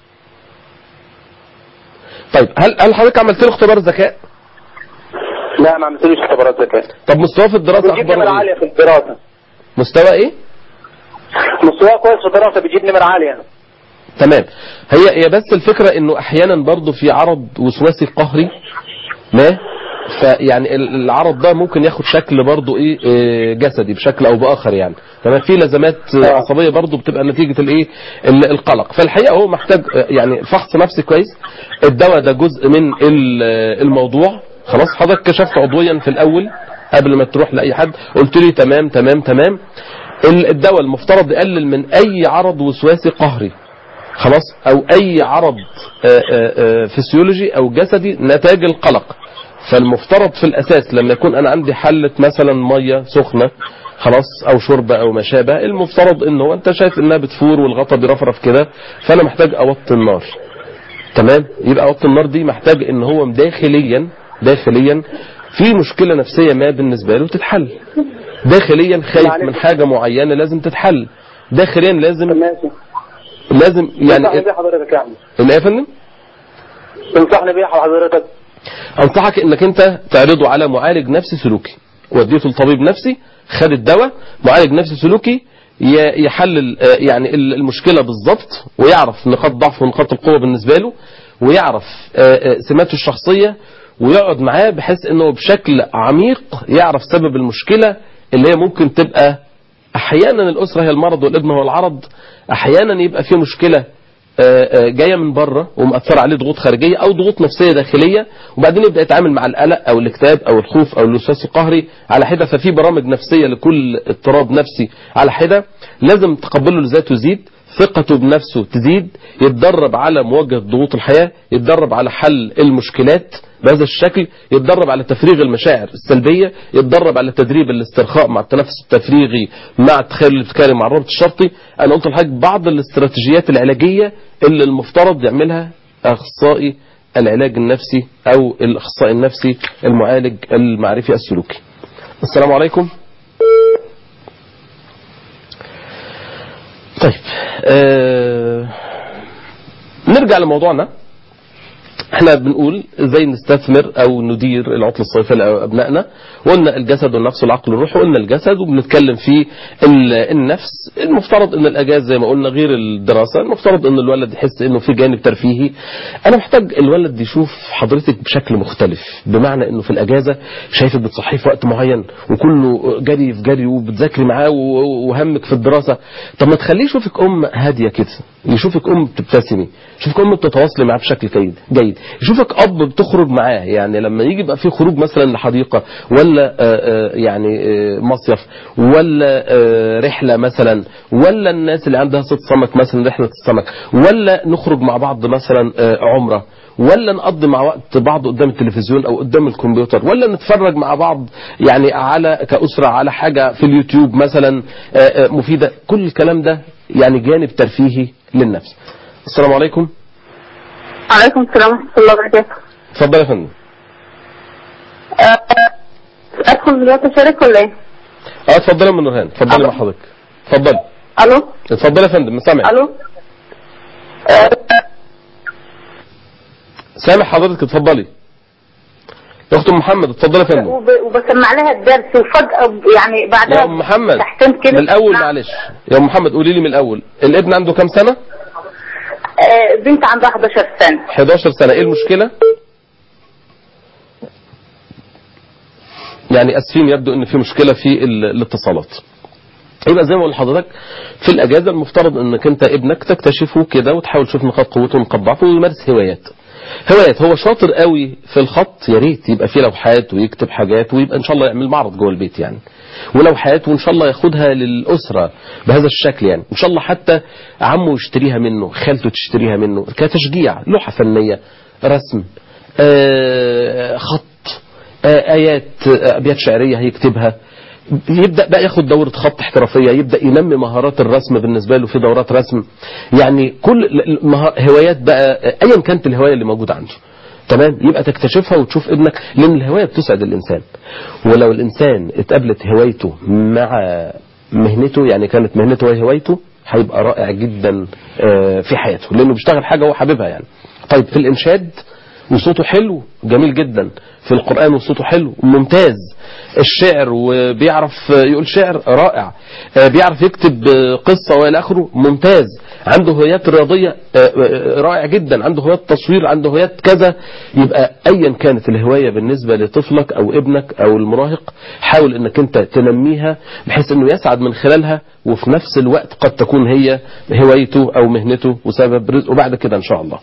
طيب هل هل حضرتك عملت له اختبار ذكاء لا ما عملتلوش اختبارات ذكاء طب مستواه في الدراسه بيجيب نمر اخباره ايه عاليه في الدراسه مستوى ايه مستواه كويس في الدراسه بيجيب نمر عاليه تمام هي هي بس الفكره انه احيانا برضه في عرض وسواسي قهري ما فيعني ال- العرض ده ممكن ياخد شكل برضه ايه إيه، جسدي بشكل او باخر يعني تمام في لزمات آه، آه. عصبيه برضه بتبقى نتيجه الايه ال- القلق فالحقيقه هو محتاج آه، يعني فحص نفسي كويس الدواء ده جزء من ال- آه، الموضوع خلاص حضرتك كشفت عضويا في الاول قبل ما تروح لاي حد قلت لي تمام تمام تمام ال- الدواء المفترض يقلل من اي عرض وسواسي قهري خلاص او اي عرض آه، آه، آه، فسيولوجي او جسدي نتاج القلق فالمفترض في الاساس لما يكون انا عندي حله مثلا ميه سخنه خلاص او شوربه او ما شابه المفترض ان هو انت شايف انها بتفور والغطا بيرفرف كده فانا محتاج اوطي النار تمام يبقى اوطي النار دي محتاج ان هو داخليا داخليا في مشكله نفسيه ما بالنسبه له تتحل داخليا خايف معلش. من حاجه معينه لازم تتحل داخليا لازم ماشي لازم تنصحني يعني بيه حضرتك يا عم اللي يا فندم تنصحني بيه حضرتك انصحك انك انت تعرضه على معالج نفسي سلوكي وديته لطبيب نفسي خد الدواء معالج نفسي سلوكي ي- يحلل آه، يعني ال- المشكله بالظبط ويعرف نقاط ضعف ونقاط القوه بالنسبه له ويعرف آه، آه، سماته الشخصيه ويقعد معاه بحيث انه بشكل عميق يعرف سبب المشكله اللي هي ممكن تبقى احيانا الاسره هي المرض والابن هو العرض احيانا يبقى في مشكله آه، آه، جايه من بره ومأثره عليه ضغوط خارجيه او ضغوط نفسيه داخليه وبعدين يبدا يتعامل مع القلق او الاكتئاب او الخوف او الوسواس القهري على حده ففي برامج نفسيه لكل اضطراب نفسي على حده لازم تقبله لذاته يزيد ثقته بنفسه تزيد يتدرب على مواجهة ضغوط الحياة يتدرب على حل المشكلات بهذا الشكل يتدرب على تفريغ المشاعر السلبية يتدرب على تدريب الاسترخاء مع التنفس التفريغي مع التخيل الابتكاري مع الربط الشرطي انا قلت لحضرتك بعض الاستراتيجيات العلاجية اللي المفترض يعملها اخصائي العلاج النفسي او الاخصائي النفسي المعالج المعرفي السلوكي السلام عليكم طيب آه نرجع لموضوعنا احنا بنقول ازاي نستثمر او ندير العطل الصيفي لابنائنا وقلنا الجسد والنفس والعقل والروح وقلنا الجسد وبنتكلم في ال- النفس المفترض ان الاجازه زي ما قلنا غير الدراسه المفترض ان الولد يحس انه في جانب ترفيهي انا محتاج الولد يشوف حضرتك بشكل مختلف بمعنى انه في الاجازه شايفك بتصحيه في وقت معين وكله جري في جري وبتذاكري معاه و- وهمك في الدراسه طب ما تخليه يشوفك ام هاديه كده يشوفك ام بتبتسمي يشوفك ام بتتواصلي معاه بشكل جيد جيد يشوفك اب بتخرج معاه يعني لما يجي يبقى في خروج مثلا لحديقه ولا آه، آه، يعني آه، مصيف ولا آه، رحله مثلا ولا الناس اللي عندها صيد سمك مثلا رحله السمك ولا نخرج مع بعض مثلا آه، عمره ولا نقضي مع وقت بعض قدام التلفزيون او قدام الكمبيوتر ولا نتفرج مع بعض يعني على كأسرة على حاجة في اليوتيوب مثلا آه، آه، مفيدة كل الكلام ده يعني جانب ترفيهي للنفس السلام عليكم عليكم السلام ورحمة الله وبركاته اتفضل يا فندم آه، أدخل دلوقتي أشارك ولا إيه؟ اه اتفضلي يا ام نورهان اتفضلي ألو. مع حضرتك اتفضلي ألو اتفضلي يا فندم سامع ألو آه، سامع حضرتك اتفضلي يا اخت ام محمد اتفضلي يا فندم وب- وبسمع لها الدرس وفجأة ب- يعني بعدها يا ام محمد تحتين كده من الاول نعم. معلش يا ام محمد قولي لي من الاول الابن عنده كام سنه آه، بنت عندها 11 سنة 11 سنة ايه المشكلة يعني اسفين يبدو ان في مشكلة في ال- الاتصالات يبقى زي ما قلت لحضرتك في الاجازة المفترض انك انت ابنك تكتشفه كده وتحاول تشوف نقاط قوته ونقاط ضعفه ويمارس هوايات هوايات هو شاطر قوي في الخط يا ريت يبقى فيه لوحات ويكتب حاجات ويبقى ان شاء الله يعمل معرض جوه البيت يعني ولوحات وان شاء الله ياخدها للاسره بهذا الشكل يعني ان شاء الله حتى عمه يشتريها منه خالته تشتريها منه كتشجيع لوحه فنيه رسم آه، خط آه، ايات آه، ابيات شعريه هيكتبها يبدا بقى ياخد دوره خط احترافيه يبدا ينمي مهارات الرسم بالنسبه له في دورات رسم يعني كل ال- مها- هوايات بقى ايا كانت الهوايه اللي موجوده عنده تمام يبقى تكتشفها وتشوف ابنك لان الهوايه بتسعد الانسان ولو الانسان اتقابلت هوايته مع مهنته يعني كانت مهنته وهي هوايته هيبقى رائع جدا آه، في حياته لانه بيشتغل حاجه هو حاببها يعني طيب في الانشاد وصوته حلو جميل جدا في القرآن وصوته حلو ممتاز الشعر وبيعرف يقول شعر رائع آه، بيعرف يكتب آه، قصة وإلى آخره ممتاز عنده هوايات رياضية آه، آه، رائع جدا عنده هوايات تصوير عنده هوايات كذا يبقى أيا كانت الهواية بالنسبة لطفلك أو ابنك أو المراهق حاول أنك أنت تنميها بحيث أنه يسعد من خلالها وفي نفس الوقت قد تكون هي هوايته أو مهنته وسبب رزقه بعد كده إن شاء الله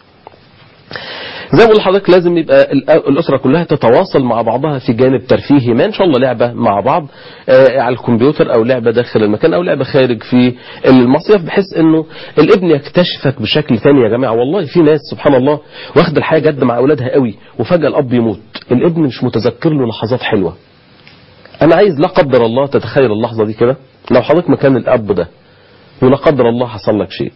زي ما بقول لحضرتك لازم يبقى الأ- الأسرة كلها تتواصل مع بعضها في جانب ترفيهي ما إن شاء الله لعبة مع بعض آه، على الكمبيوتر أو لعبة داخل المكان أو لعبة خارج في المصيف بحيث إنه الابن يكتشفك بشكل ثاني يا جماعة والله في ناس سبحان الله واخد الحياة جد مع أولادها قوي وفجأة الأب يموت الابن مش متذكر له لحظات حلوة أنا عايز لا قدر الله تتخيل اللحظة دي كده لو حضرتك مكان الأب ده ولا قدر الله حصل لك شيء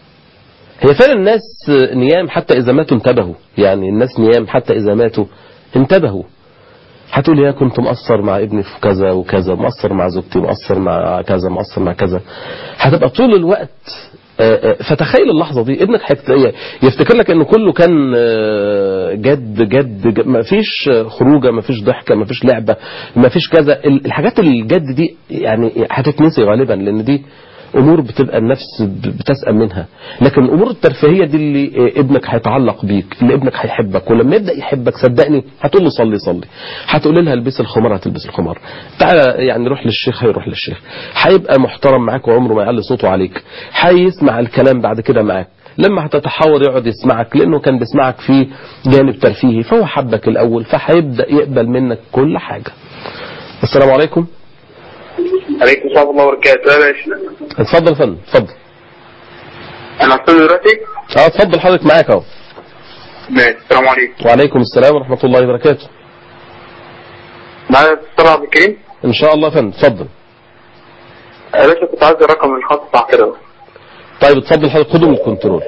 هي فعلا الناس نيام حتى إذا ماتوا انتبهوا يعني الناس نيام حتى إذا ماتوا انتبهوا هتقول يا كنت مقصر مع ابني في كذا وكذا مقصر مع زوجتي مقصر مع كذا مقصر مع كذا هتبقى طول الوقت آه، آه، فتخيل اللحظة دي ابنك هيت- يفتكر لك انه كله كان آه، جد جد, جد ما فيش خروجه ما فيش ضحكه ما فيش لعبه ما فيش كذا ال- الحاجات الجد دي يعني هتتنسي غالبا لان دي امور بتبقى النفس ب- بتسأل منها لكن الامور الترفيهيه دي اللي آه، ابنك هيتعلق بيك اللي ابنك هيحبك ولما يبدا يحبك صدقني هتقول له صلي صلي هتقول لها البس الخمار هتلبس الخمار تعالى يعني روح للشيخ هيروح للشيخ هيبقى محترم معاك وعمره ما يعلي صوته عليك هيسمع الكلام بعد كده معاك لما هتتحاور يقعد يسمعك لانه كان بيسمعك في جانب ترفيهي فهو حبك الاول فهيبدا يقبل منك كل حاجه السلام عليكم عليكم السلام ورحمة الله وبركاته يا باشا اتفضل يا فندم اتفضل انا استاذ دلوقتي اه اتفضل حضرتك معاك اهو ماشي السلام عليكم وعليكم السلام ورحمة الله وبركاته معايا الاستاذ عبد الكريم ان شاء الله يا فندم اتفضل يا باشا كنت عايز الرقم الخاص بتاع كده طيب اتفضل حضرتك خده من الكنترول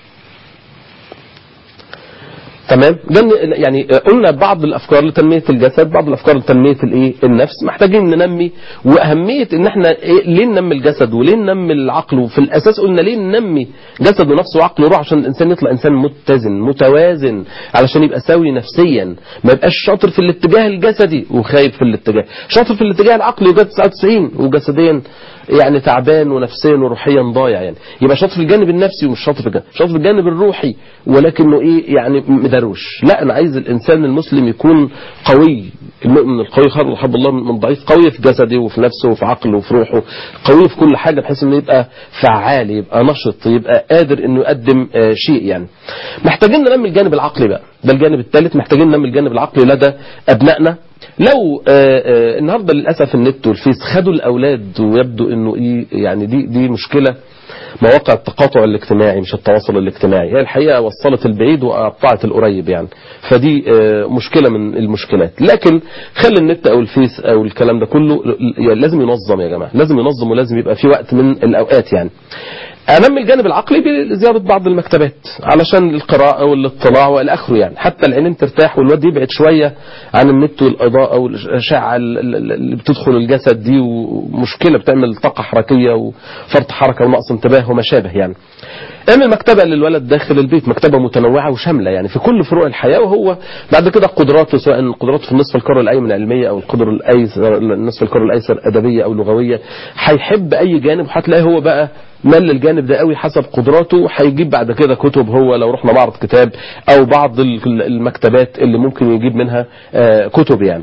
تمام جن يعني قلنا بعض الافكار لتنميه الجسد بعض الافكار لتنميه الايه النفس محتاجين ننمي واهميه ان احنا إيه ليه ننمي الجسد وليه ننمي العقل وفي الاساس قلنا ليه ننمي جسد ونفس وعقل وروح عشان الانسان يطلع انسان متزن متوازن علشان يبقى سوي نفسيا ما يبقاش شاطر في الاتجاه الجسدي وخايب في الاتجاه شاطر في الاتجاه العقلي وجد 99 وجسديا يعني تعبان ونفسيا وروحيا ضايع يعني يبقى شاطر في الجانب النفسي ومش شاطر في الجانب شاطر في الجانب الروحي ولكنه ايه يعني مدروش لا انا عايز الانسان المسلم يكون قوي المؤمن القوي خير حب الله من الضعيف قوي في جسده وفي نفسه وفي عقله وفي روحه قوي في كل حاجه بحيث انه يبقى فعال يبقى نشط يبقى قادر انه يقدم آه شيء يعني محتاجين ننمي الجانب العقلي بقى ده الجانب الثالث محتاجين ننمي الجانب العقلي لدى ابنائنا لو آه آه النهارده للاسف النت والفيس خدوا الاولاد ويبدو انه ايه يعني دي دي مشكله مواقع التقاطع الاجتماعي مش التواصل الاجتماعي هي الحقيقه وصلت البعيد وقطعت القريب يعني فدي آه مشكله من المشكلات لكن خلي النت او الفيس او الكلام ده كله يعني لازم ينظم يا جماعه لازم ينظم ولازم يبقى في وقت من الاوقات يعني انمي الجانب العقلي بزياده بعض المكتبات علشان القراءه والاطلاع والى اخره يعني حتى العينين ترتاح والواد يبعد شويه عن النت والاضاءه والاشعه اللي بتدخل الجسد دي ومشكله بتعمل طاقه حركيه وفرط حركه ونقص انتباه وما شابه يعني اعمل مكتبه للولد داخل البيت مكتبه متنوعه وشامله يعني في كل فروع الحياه وهو بعد كده قدراته سواء قدراته في النصف القاره الايمن علميه او القدر الايسر النصف القاره الايسر ادبيه او لغويه هيحب اي جانب وهتلاقي هو بقى مل للجانب ده قوي حسب قدراته هيجيب بعد كده كتب هو لو رحنا معرض كتاب او بعض المكتبات اللي ممكن يجيب منها كتب يعني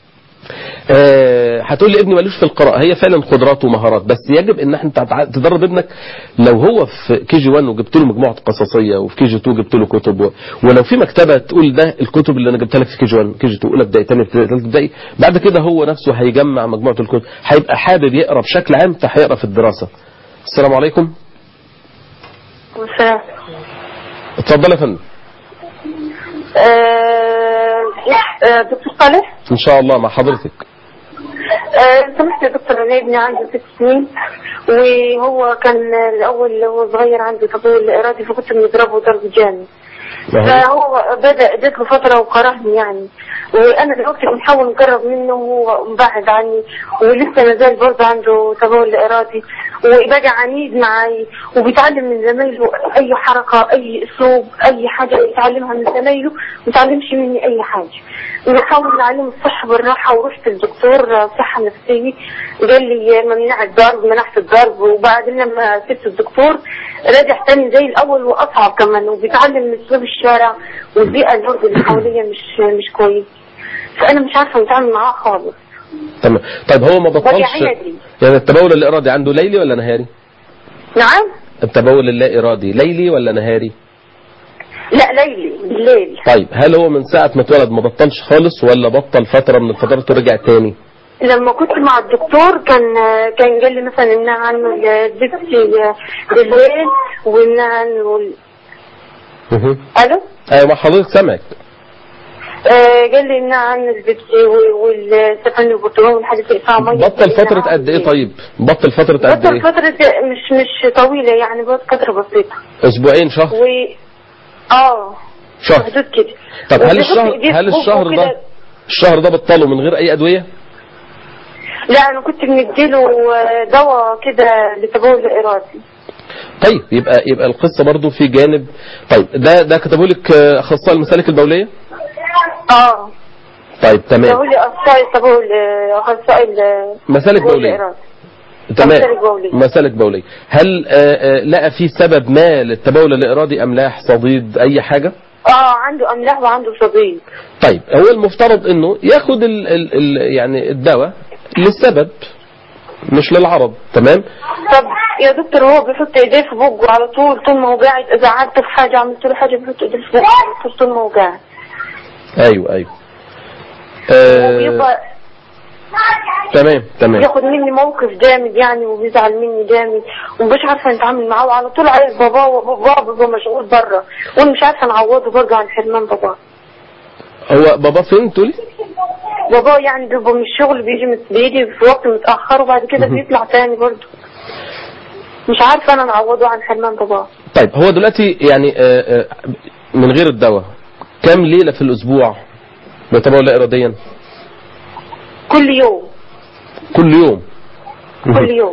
أه هتقول لي ابني ملوش في القراءة هي فعلا قدرات ومهارات بس يجب ان انت تدرب ابنك لو هو في كي جي 1 وجبت له مجموعة قصصية وفي كي جي 2 جبت له كتب و... ولو في مكتبة تقول ده الكتب اللي انا جبتها لك في كي جي 1 كي جي 2 اولى ابتدائي ثاني ابتدائي ثالث ابتدائي بعد كده هو نفسه هيجمع مجموعة الكتب هيبقى حابب يقرا بشكل عام فهيقرا في الدراسة السلام عليكم والسلام اتفضل يا فندم آه، دكتور صالح ان شاء الله مع حضرتك آه، سمحت يا دكتور انا ابني عنده ست سنين وهو كان الاول وهو صغير عنده تطور ارادي فكنت بنضربه ضرب جامد فهو بدا اديت له فتره وكرهني يعني وانا دلوقتي بنحاول نقرب منه وهو مبعد عني ولسه ما زال برضه عنده تبول ارادي وبقى عنيد معي وبيتعلم من زمايله اي حركه اي اسلوب اي حاجه يتعلمها من زمايله ما يتعلمش مني اي حاجه بنحاول نعلمه الصحه بالراحه ورحت للدكتور صحه نفسيه قال لي ممنوع الضرب منعت الضرب وبعدين لما سبت الدكتور رجع تاني زي الاول واصعب كمان وبيتعلم من اسلوب الشارع والبيئه برضه اللي حواليا مش مش كويس فانا مش عارفه اتعامل معاه خالص تمام طيب هو ما بطلش عادي. يعني التبول اللا ارادي عنده ليلي ولا نهاري نعم التبول اللا ارادي ليلي ولا نهاري لا ليلي بالليل طيب هل هو من ساعة ما اتولد ما بطلش خالص ولا بطل فترة من الفترات ورجع تاني لما كنت مع الدكتور كان كان قال لي مثلا انها عنه البيبسي بالليل وانها عنه ال- مه. الو ايوه مع حضرتك سامعك آه قال لي انها عنه البيبسي والسفن البرتقال والحاجات اللي فيها ميه بطل فترة قد ايه طيب بطل فترة قد بطل ايه فترة مش مش طويلة يعني بس فترة بسيطة اسبوعين شهر و اه شهر حدود كده طب هل وبيحط الشهر إيديه هل في بقه الشهر كده. ده الشهر ده بطله من غير اي ادوية لا انا كنت مديله دواء كده لتبول ارادي طيب يبقى يبقى القصة برضو في جانب طيب ده ده كتبوا لك آه، اخصائي المسالك البولية اه طيب تمام تقول لي اخصائي تبول اخصائي ال- مسالك تبول بولية الإرادة. تمام مسالك بولية. مسالك بولية هل آه، آه، لقى في سبب ما للتبول الإرادي أملاح صديد أي حاجة اه عنده املاح وعنده صديد طيب هو المفترض انه ياخد ال ال ال يعني الدواء للسبب مش للعرض تمام طب يا دكتور هو بيحط ايديه في بقه على طول طول ما هو قاعد اذا قعدت في حاجه عملت له حاجه بيحط ايديه في بقه على طول طول ما هو قاعد ايوه ايوه آه وبيبقى تمام تمام بياخد مني موقف جامد يعني وبيزعل مني جامد ومش عارفه نتعامل معاه وعلى طول عايز باباه وباباه بابا مشغول بره وانا مش عارفه نعوضه برضه عن حرمان باباه هو بابا فين تقولي باباه يعني بيبقى من الشغل بيجي مت- بيجي في وقت متاخر وبعد كده بيطلع تاني برضه مش عارفه انا نعوضه عن حرمان باباه طيب هو دلوقتي يعني آه، آه، من غير الدواء كم ليلة في الأسبوع بيتابعوا لا إراديا كل يوم كل يوم كل يوم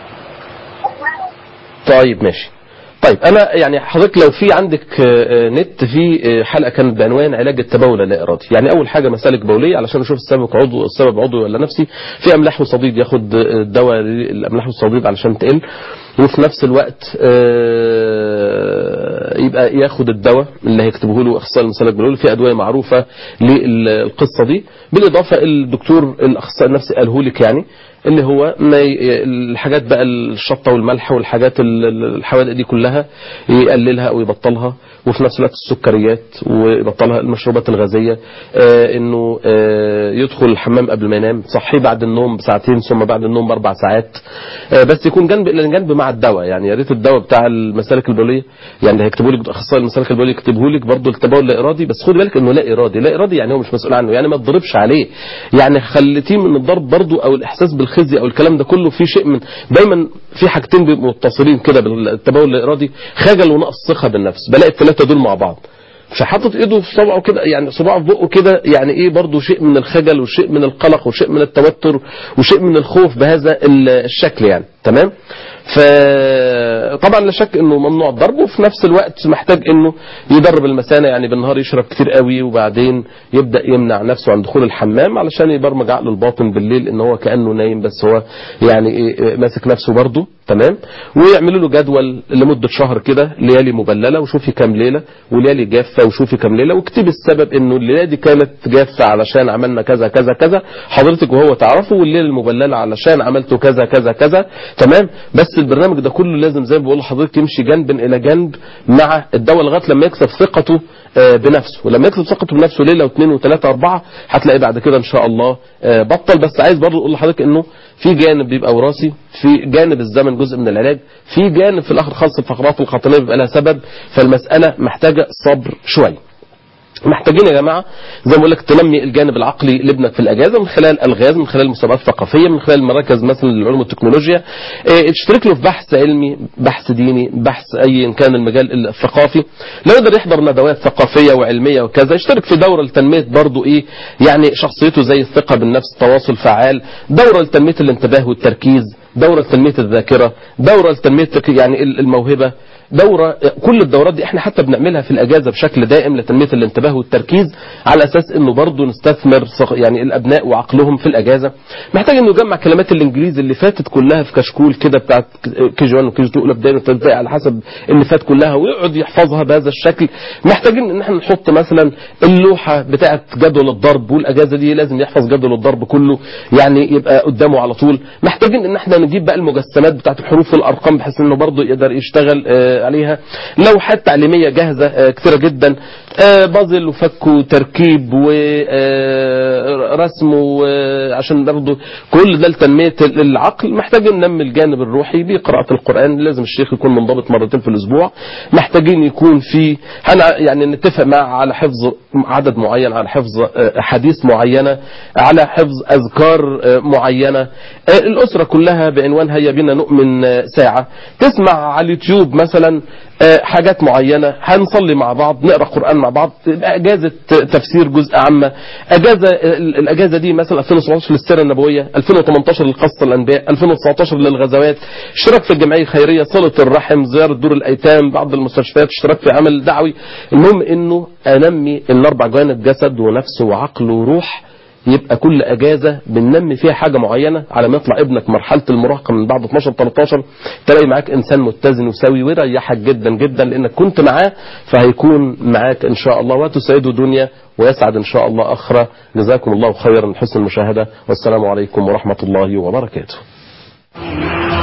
طيب ماشي طيب انا يعني حضرتك لو في عندك آه، آه، نت في آه، حلقه كانت بعنوان علاج التبول اللا ارادي يعني اول حاجه مسالك بوليه علشان اشوف السبب عضو السبب عضوي ولا نفسي في املاح وصديد ياخد آه، دواء الاملاح والصديد علشان تقل وفي نفس الوقت آه، يبقى ياخد الدواء اللي هيكتبه له اخصائي المسالك بوليه في ادويه معروفه للقصه دي بالاضافه الدكتور الاخصائي النفسي قاله لك يعني اللي هو ما ي... الحاجات بقى الشطه والملح والحاجات ال- ال- الحوادق دي كلها يقللها او يبطلها وفي نفس الوقت السكريات ويبطلها المشروبات الغازيه آه انه آه يدخل الحمام قبل ما ينام صحي بعد النوم بساعتين ثم بعد النوم باربع ساعات آه بس يكون جنب الى جنب مع الدواء يعني يا ريت الدواء بتاع المسالك البوليه يعني هيكتبوا لك اخصائي المسالك البوليه يكتبه لك برضه التبول لا ارادي بس خدي بالك انه لا ارادي لا ارادي يعني هو مش مسؤول عنه يعني ما تضربش عليه يعني خليتيه من الضرب برضه او الاحساس بالخزي او الكلام ده كله في شيء من دايما في حاجتين بيبقوا متصلين كده بالتبول الارادي خجل ونقص ثقه بالنفس بلاقي الثلاثه دول مع بعض فحاطط ايده في صبعه كده يعني صباعه في بقه كده يعني ايه برضه شيء من الخجل وشيء من القلق وشيء من التوتر وشيء من الخوف بهذا ال- الشكل يعني تمام فطبعا لا شك انه ممنوع الضرب وفي نفس الوقت محتاج انه يدرب المثانه يعني بالنهار يشرب كتير قوي وبعدين يبدا يمنع نفسه عن دخول الحمام علشان يبرمج عقله الباطن بالليل ان هو كانه نايم بس هو يعني إيه ماسك نفسه برضه تمام ويعملوا له جدول لمده شهر كده ليالي مبلله وشوفي كام ليله وليالي جافه وشوفي كام ليله واكتبي السبب انه الليله دي كانت جافه علشان عملنا كذا كذا كذا حضرتك وهو تعرفه والليله المبلله علشان عملته كذا كذا كذا تمام بس البرنامج ده كله لازم زي ما بقول لحضرتك يمشي جنبا الى جنب مع الدواء لغايه لما يكسب ثقته آه، بنفسه ولما يكسب ثقته بنفسه ليله واثنين وثلاثه اربعه هتلاقي بعد كده ان شاء الله آه، بطل بس عايز برضه اقول لحضرتك انه في جانب بيبقى وراثي في جانب الزمن جزء من العلاج في جانب في الاخر خاص الفقرات القطنيه بيبقى لها سبب فالمساله محتاجه صبر شويه محتاجين يا جماعه زي ما بقول لك تنمي الجانب العقلي لابنك في الاجازه من خلال الغاز من خلال مسابقات ثقافيه من خلال مراكز مثلا للعلوم والتكنولوجيا إيه، اشترك له في بحث علمي بحث ديني بحث ايا كان المجال الثقافي لو يقدر يحضر ندوات ثقافيه وعلميه وكذا يشترك في دوره لتنميه برضه ايه يعني شخصيته زي الثقه بالنفس التواصل فعال دوره لتنميه الانتباه والتركيز دوره لتنميه الذاكره دوره لتنميه يعني الموهبه دورة كل الدورات دي احنا حتى بنعملها في الاجازة بشكل دائم لتنمية الانتباه والتركيز على اساس انه برضه نستثمر صغ- يعني الابناء وعقلهم في الاجازة محتاج انه يجمع كلمات الانجليزي اللي فاتت كلها في كشكول كده بتاعت كي جي 1 وكي جي 2 اولى ابتدائي وابتدائي على حسب اللي فات كلها ويقعد يحفظها بهذا الشكل محتاجين ان احنا نحط مثلا اللوحة بتاعت جدول الضرب والاجازة دي لازم يحفظ جدول الضرب كله يعني يبقى قدامه على طول محتاجين ان احنا نجيب بقى المجسمات بتاعت الحروف والارقام بحيث انه برضه يقدر يشتغل آه، عليها لوحات تعليميه جاهزه آه، كثيره جدا آه، بازل وفك وتركيب ورسم وعشان برضه كل ده لتنميه العقل محتاجين ننمي الجانب الروحي بقراءه القران لازم الشيخ يكون منضبط مرتين في الاسبوع محتاجين يكون في هن- يعني نتفق معه على حفظ عدد معين على حفظ آه، احاديث معينه على حفظ اذكار آه، معينه آه، الاسره كلها بعنوان هيا بنا نؤمن آه، ساعه تسمع على اليوتيوب مثلا آه، حاجات معينه هنصلي مع بعض نقرا قران مع بعض تبقى اجازه تفسير جزء عامه اجازه ال- الاجازه دي مثلا 2017 للسيره النبويه 2018 لقصه الانبياء 2019 للغزوات اشتراك في الجمعيه الخيريه صله الرحم زياره دور الايتام بعض المستشفيات اشتراك في عمل دعوي المهم انه انمي الاربع جوانب جسد ونفس وعقل وروح يبقى كل اجازه بننمي فيها حاجه معينه على ما يطلع ابنك مرحله المراهقه من بعد 12 13 تلاقي معاك انسان متزن وسوي ويريحك جدا جدا لانك كنت معاه فهيكون معاك ان شاء الله وتسعده دنيا ويسعد ان شاء الله اخره جزاكم الله خيرا حسن المشاهده والسلام عليكم ورحمه الله وبركاته